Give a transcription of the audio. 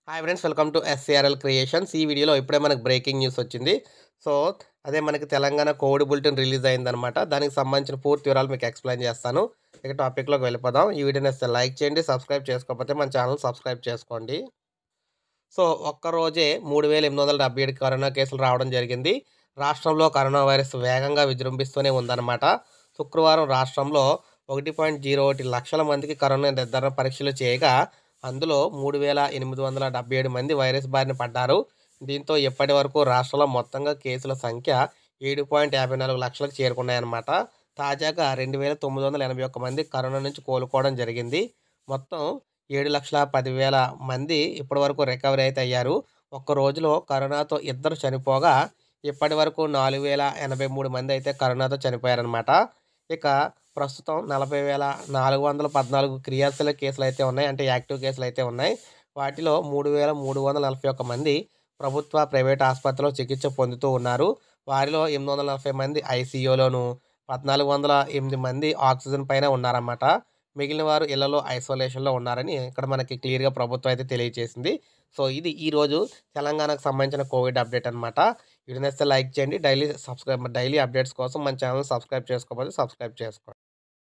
hi friends welcome to SCRL creations ఈ వీడియోలో ఇప్పుడే మనకు బ్రేకింగ్ న్యూస్ వచ్చింది సో అదే మనకి తెలంగాణ కోవిడ్ బులెటిన్ రిలీజ్ అయిందనమాట దానికి సంబంధించిన పూర్తి వివరాలు మీకు ఎక్స్ప్లెయిన్ చేస్తాను ఇక టాపిక్లోకి వెళ్ళిపోదాం ఈ వీడియోని వస్తే లైక్ చేయండి సబ్స్క్రైబ్ చేసుకోకపోతే మన ఛానల్ సబ్స్క్రైబ్ చేసుకోండి సో ఒక్కరోజే మూడు వేల ఎనిమిది వందల డెబ్బై ఏడు కరోనా కేసులు రావడం జరిగింది రాష్ట్రంలో కరోనా వైరస్ వేగంగా విజృంభిస్తూనే ఉందన్నమాట శుక్రవారం రాష్ట్రంలో ఒకటి పాయింట్ జీరో ఒకటి లక్షల మందికి కరోనా నిర్ధారణ పరీక్షలు చేయగా అందులో మూడు వేల ఎనిమిది వందల డెబ్బై ఏడు మంది వైరస్ బారిన పడ్డారు దీంతో ఇప్పటి వరకు రాష్ట్రంలో మొత్తంగా కేసుల సంఖ్య ఏడు పాయింట్ యాభై నాలుగు లక్షలకు చేరుకున్నాయన్నమాట తాజాగా రెండు వేల తొమ్మిది వందల ఎనభై ఒక్క మంది కరోనా నుంచి కోలుకోవడం జరిగింది మొత్తం ఏడు లక్షల పదివేల మంది ఇప్పటి వరకు రికవరీ అయితే అయ్యారు ఒక్క రోజులో కరోనాతో ఇద్దరు చనిపోగా ఇప్పటి వరకు నాలుగు వేల ఎనభై మూడు మంది అయితే కరోనాతో చనిపోయారనమాట ఇక ప్రస్తుతం నలభై వేల నాలుగు వందల పద్నాలుగు క్రియాశీల కేసులు అయితే ఉన్నాయి అంటే యాక్టివ్ కేసులు అయితే ఉన్నాయి వాటిలో మూడు వేల మూడు వందల నలభై ఒక్క మంది ప్రభుత్వ ప్రైవేట్ ఆసుపత్రిలో చికిత్స పొందుతూ ఉన్నారు వారిలో ఎనిమిది వందల నలభై మంది ఐసీయూలోను పద్నాలుగు వందల ఎనిమిది మంది ఆక్సిజన్ పైన ఉన్నారన్నమాట మిగిలిన వారు ఇళ్లలో ఐసోలేషన్లో ఉన్నారని ఇక్కడ మనకి క్లియర్గా ప్రభుత్వం అయితే తెలియజేసింది సో ఇది ఈరోజు తెలంగాణకు సంబంధించిన కోవిడ్ అప్డేట్ అనమాట వీడియోని లైక్ చేయండి డైలీ సబ్స్క్రైబ్ డైలీ అప్డేట్స్ కోసం మన ఛానల్ సబ్స్క్రైబ్ చేసుకోకపోతే సబ్స్క్రైబ్ చేసుకోండి